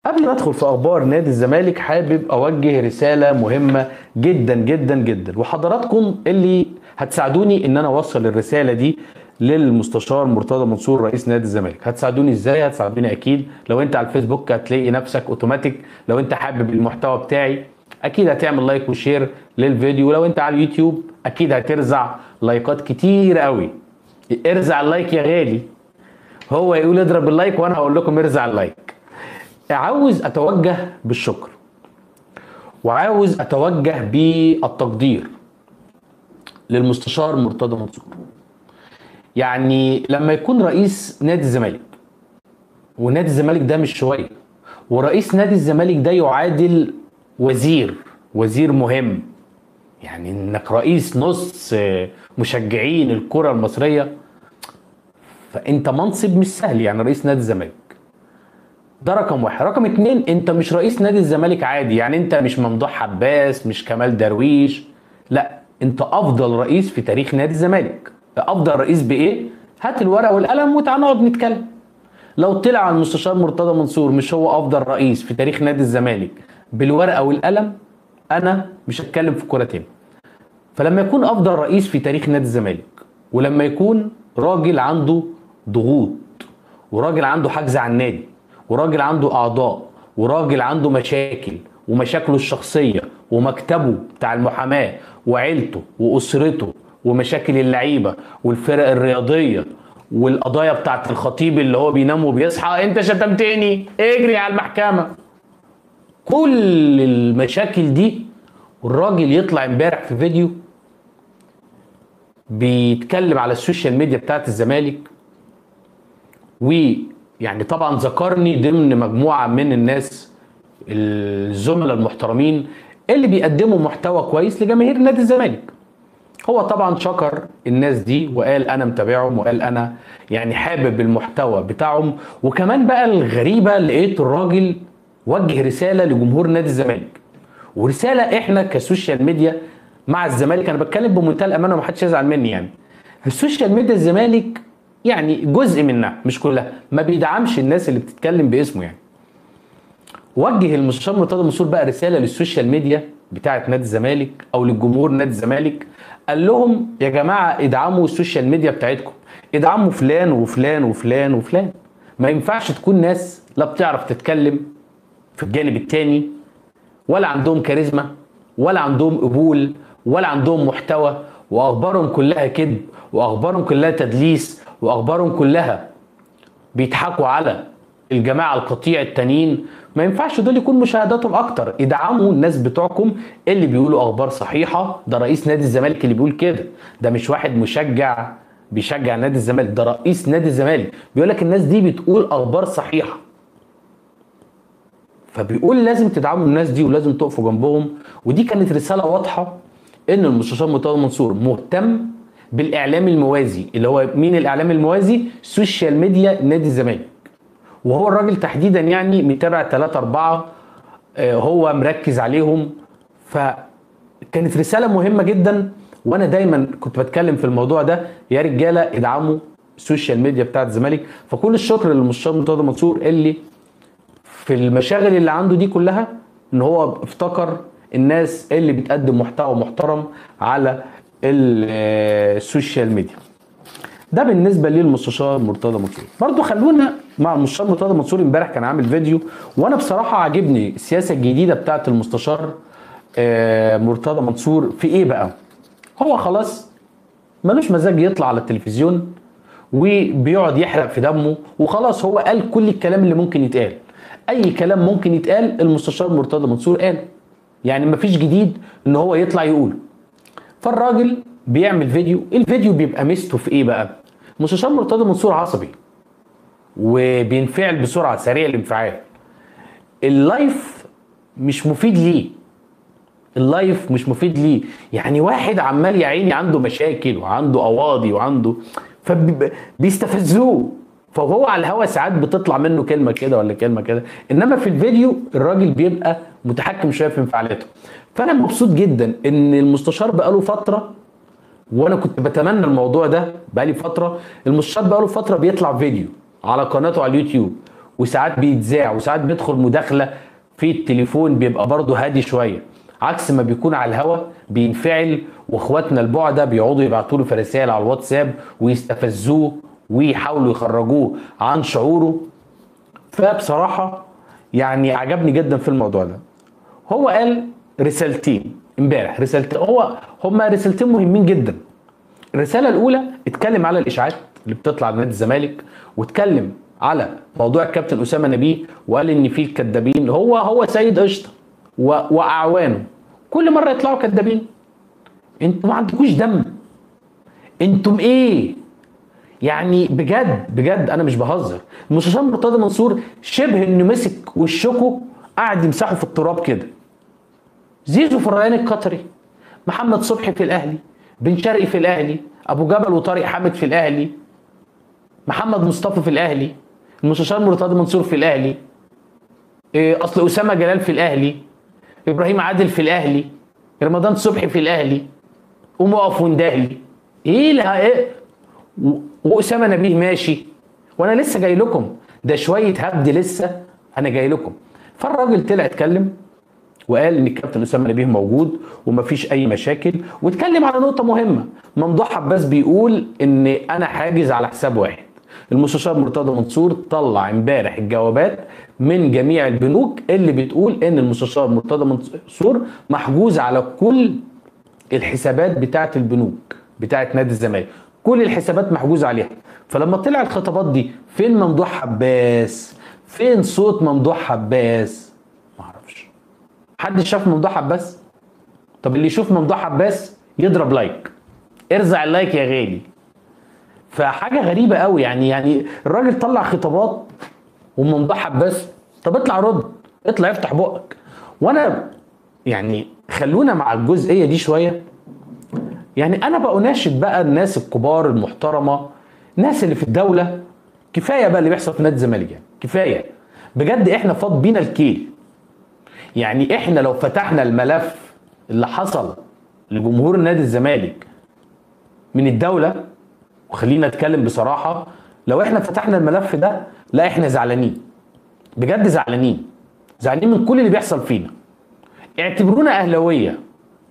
قبل ما ادخل في اخبار نادي الزمالك حابب اوجه رساله مهمه جدا جدا جدا وحضراتكم اللي هتساعدوني ان انا اوصل الرساله دي للمستشار مرتضى منصور رئيس نادي الزمالك هتساعدوني ازاي هتساعدوني اكيد لو انت على الفيسبوك هتلاقي نفسك اوتوماتيك لو انت حابب المحتوى بتاعي اكيد هتعمل لايك وشير للفيديو ولو انت على اليوتيوب اكيد هترزع لايكات كتير قوي ارزع اللايك يا غالي هو يقول اضرب اللايك وانا هقول لكم ارزع اللايك عاوز اتوجه بالشكر وعاوز اتوجه بالتقدير للمستشار مرتضى منصور يعني لما يكون رئيس نادي الزمالك ونادي الزمالك ده مش شويه ورئيس نادي الزمالك ده يعادل وزير وزير مهم يعني انك رئيس نص مشجعين الكره المصريه فانت منصب مش سهل يعني رئيس نادي الزمالك ده رقم واحد رقم اتنين انت مش رئيس نادي الزمالك عادي يعني انت مش ممدوح عباس مش كمال درويش لا انت افضل رئيس في تاريخ نادي الزمالك افضل رئيس بايه هات الورقه والقلم وتعالى نقعد نتكلم لو طلع المستشار مرتضى منصور مش هو افضل رئيس في تاريخ نادي الزمالك بالورقه والقلم انا مش هتكلم في كوره تاني فلما يكون افضل رئيس في تاريخ نادي الزمالك ولما يكون راجل عنده ضغوط وراجل عنده حجز على النادي وراجل عنده اعضاء وراجل عنده مشاكل ومشاكله الشخصيه ومكتبه بتاع المحاماه وعيلته واسرته ومشاكل اللعيبه والفرق الرياضيه والقضايا بتاعت الخطيب اللي هو بينام وبيصحى انت شتمتني اجري على المحكمه كل المشاكل دي والراجل يطلع امبارح في فيديو بيتكلم على السوشيال ميديا بتاعت الزمالك ويعني طبعا ذكرني ضمن مجموعه من الناس الزملاء المحترمين اللي بيقدموا محتوى كويس لجماهير نادي الزمالك هو طبعا شكر الناس دي وقال انا متابعهم وقال انا يعني حابب المحتوى بتاعهم وكمان بقى الغريبه لقيت الراجل وجه رساله لجمهور نادي الزمالك ورساله احنا كسوشيال ميديا مع الزمالك انا بتكلم بمنتهى الامانه ومحدش يزعل مني يعني السوشيال ميديا الزمالك يعني جزء منها مش كلها ما بيدعمش الناس اللي بتتكلم باسمه يعني وجه المستشار مرتضى منصور بقى رساله للسوشيال ميديا بتاعه نادي الزمالك او للجمهور نادي الزمالك قال لهم يا جماعه ادعموا السوشيال ميديا بتاعتكم ادعموا فلان وفلان وفلان وفلان ما ينفعش تكون ناس لا بتعرف تتكلم في الجانب التاني ولا عندهم كاريزما ولا عندهم قبول ولا عندهم محتوى واخبارهم كلها كذب واخبارهم كلها تدليس واخبارهم كلها بيضحكوا على الجماعه القطيع التانيين ما ينفعش دول يكون مشاهداتهم اكتر ادعموا الناس بتوعكم اللي بيقولوا اخبار صحيحه ده رئيس نادي الزمالك اللي بيقول كده ده مش واحد مشجع بيشجع نادي الزمالك ده رئيس نادي الزمالك بيقول لك الناس دي بتقول اخبار صحيحه فبيقول لازم تدعموا الناس دي ولازم تقفوا جنبهم ودي كانت رساله واضحه ان المستشار مرتضى منصور مهتم بالاعلام الموازي اللي هو مين الاعلام الموازي سوشيال ميديا نادي الزمالك وهو الراجل تحديدا يعني متابع ثلاثة أربعة هو مركز عليهم فكانت رسالة مهمة جدا وأنا دايما كنت بتكلم في الموضوع ده يا رجالة ادعموا السوشيال ميديا بتاعت الزمالك فكل الشكر للمستشار مرتضى منصور اللي في المشاغل اللي عنده دي كلها ان هو افتكر الناس اللي بتقدم محتوى محترم على السوشيال ميديا ده بالنسبه للمستشار مرتضى منصور برضو خلونا مع المستشار مرتضى منصور امبارح كان عامل فيديو وانا بصراحه عاجبني السياسه الجديده بتاعه المستشار مرتضى منصور في ايه بقى هو خلاص ملوش مزاج يطلع على التلفزيون وبيقعد يحرق في دمه وخلاص هو قال كل الكلام اللي ممكن يتقال اي كلام ممكن يتقال المستشار مرتضى منصور قال يعني مفيش جديد ان هو يطلع يقوله فالراجل بيعمل فيديو الفيديو بيبقى ميزته في ايه بقى مستشار مرتضى منصور عصبي وبينفعل بسرعه سريع الانفعال اللايف مش مفيد ليه اللايف مش مفيد ليه يعني واحد عمال يا عيني عنده مشاكل وعنده قواضي وعنده فبيستفزوه فهو على الهوا ساعات بتطلع منه كلمه كده ولا كلمه كده انما في الفيديو الراجل بيبقى متحكم شويه في انفعالاته فانا مبسوط جدا ان المستشار بقاله فتره وانا كنت بتمنى الموضوع ده بقالي فتره المستشار بقاله فتره بيطلع فيديو على قناته على اليوتيوب وساعات بيتذاع وساعات بيدخل مداخله في التليفون بيبقى برضه هادي شويه عكس ما بيكون على الهوا بينفعل واخواتنا البعدة بيقعدوا يبعتوا له في رسائل على الواتساب ويستفزوه ويحاولوا يخرجوه عن شعوره فبصراحة يعني عجبني جدا في الموضوع ده هو قال رسالتين امبارح رسالتين هو هما رسالتين مهمين جدا الرسالة الأولى اتكلم على الإشاعات اللي بتطلع لنادي الزمالك واتكلم على موضوع الكابتن أسامة نبيه وقال إن في الكدابين هو هو سيد قشطة و- وأعوانه كل مرة يطلعوا كدابين انتوا ما عندكوش دم انتم ايه يعني بجد بجد انا مش بهزر المستشار مرتضى منصور شبه انه مسك وشكه قاعد يمسحه في التراب كده زيزو في الريان القطري محمد صبحي في الاهلي بن شرقي في الاهلي ابو جبل وطارق حامد في الاهلي محمد مصطفى في الاهلي المستشار مرتضى منصور في الاهلي إيه، اصل اسامه جلال في الاهلي ابراهيم عادل في الاهلي رمضان صبحي في الاهلي قوم اقف واندهلي ايه لا ايه و- واسامه نبيه ماشي وانا لسه جاي لكم ده شويه هبد لسه انا جاي لكم فالراجل طلع اتكلم وقال ان الكابتن اسامه نبيه موجود ومفيش اي مشاكل واتكلم على نقطه مهمه ممدوح عباس بيقول ان انا حاجز على حساب واحد المستشار مرتضى منصور طلع امبارح الجوابات من جميع البنوك اللي بتقول ان المستشار مرتضى منصور محجوز على كل الحسابات بتاعه البنوك بتاعه نادي الزمالك كل الحسابات محجوز عليها فلما طلع الخطابات دي فين ممدوح عباس فين صوت ممدوح عباس معرفش حد شاف ممدوح عباس طب اللي يشوف ممدوح عباس يضرب لايك ارزع اللايك يا غالي فحاجه غريبه قوي يعني يعني الراجل طلع خطابات وممدوح عباس طب اطلع رد اطلع افتح بقك وانا يعني خلونا مع الجزئيه دي شويه يعني انا بقى اناشد بقى الناس الكبار المحترمه الناس اللي في الدوله كفايه بقى اللي بيحصل في نادي الزمالك يعني كفايه بجد احنا فاض بينا الكيل يعني احنا لو فتحنا الملف اللي حصل لجمهور نادي الزمالك من الدوله وخلينا نتكلم بصراحه لو احنا فتحنا الملف ده لا احنا زعلانين بجد زعلانين زعلانين من كل اللي بيحصل فينا اعتبرونا اهلاويه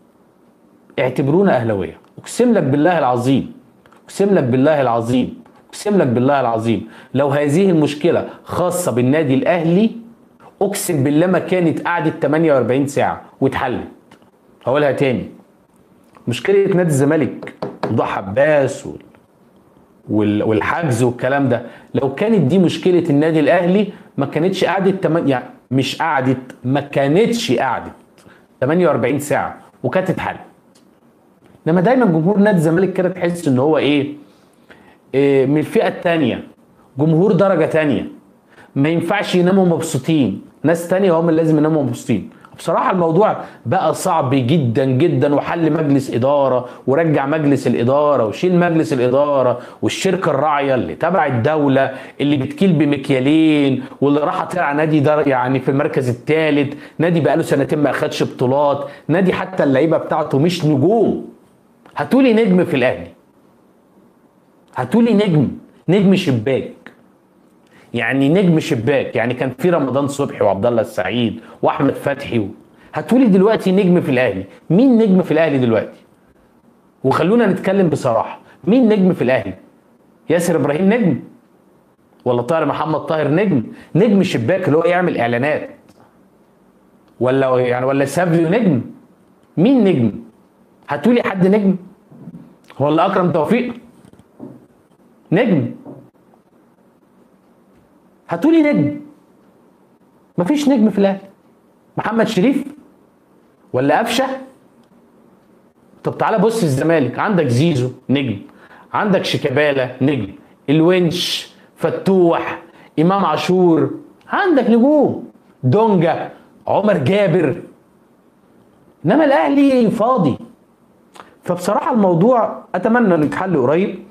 اعتبرونا اهلاويه اقسم لك بالله العظيم اقسم لك بالله العظيم اقسم لك بالله العظيم لو هذه المشكله خاصه بالنادي الاهلي اقسم بالله ما كانت قعدت 48 ساعه واتحلت هقولها تاني مشكله نادي الزمالك ضحى عباس وال... وال... والحجز والكلام ده لو كانت دي مشكله النادي الاهلي ما كانتش قعدت تمن... يعني مش قعدت ما كانتش قعدت 48 ساعه وكانت اتحلت انما دايما جمهور نادي الزمالك كده تحس ان هو ايه, إيه من الفئه الثانيه جمهور درجه ثانيه ما ينفعش يناموا مبسوطين ناس تانية هم اللي لازم يناموا مبسوطين بصراحة الموضوع بقى صعب جدا جدا وحل مجلس إدارة ورجع مجلس الإدارة وشيل مجلس الإدارة والشركة الراعية اللي تبع الدولة اللي بتكيل بمكيالين واللي راح طلع نادي در يعني في المركز الثالث نادي بقاله سنتين ما أخدش بطولات نادي حتى اللعيبة بتاعته مش نجوم هاتولي نجم في الأهلي هاتولي نجم نجم شباك يعني نجم شباك يعني كان في رمضان صبحي وعبد الله السعيد واحمد فتحي و... هاتولي دلوقتي نجم في الاهلي مين نجم في الاهلي دلوقتي وخلونا نتكلم بصراحه مين نجم في الاهلي ياسر ابراهيم نجم ولا طاهر محمد طاهر نجم نجم شباك اللي هو يعمل اعلانات ولا يعني ولا سافيو نجم مين نجم هاتولي حد نجم ولا اكرم توفيق نجم هاتولي نجم مفيش نجم في الاهلي محمد شريف ولا قفشه طب تعالى بص الزمالك عندك زيزو نجم عندك شيكابالا نجم الونش فتوح امام عاشور عندك نجوم دونجا عمر جابر انما الاهلي فاضي فبصراحه الموضوع اتمنى انه يتحل قريب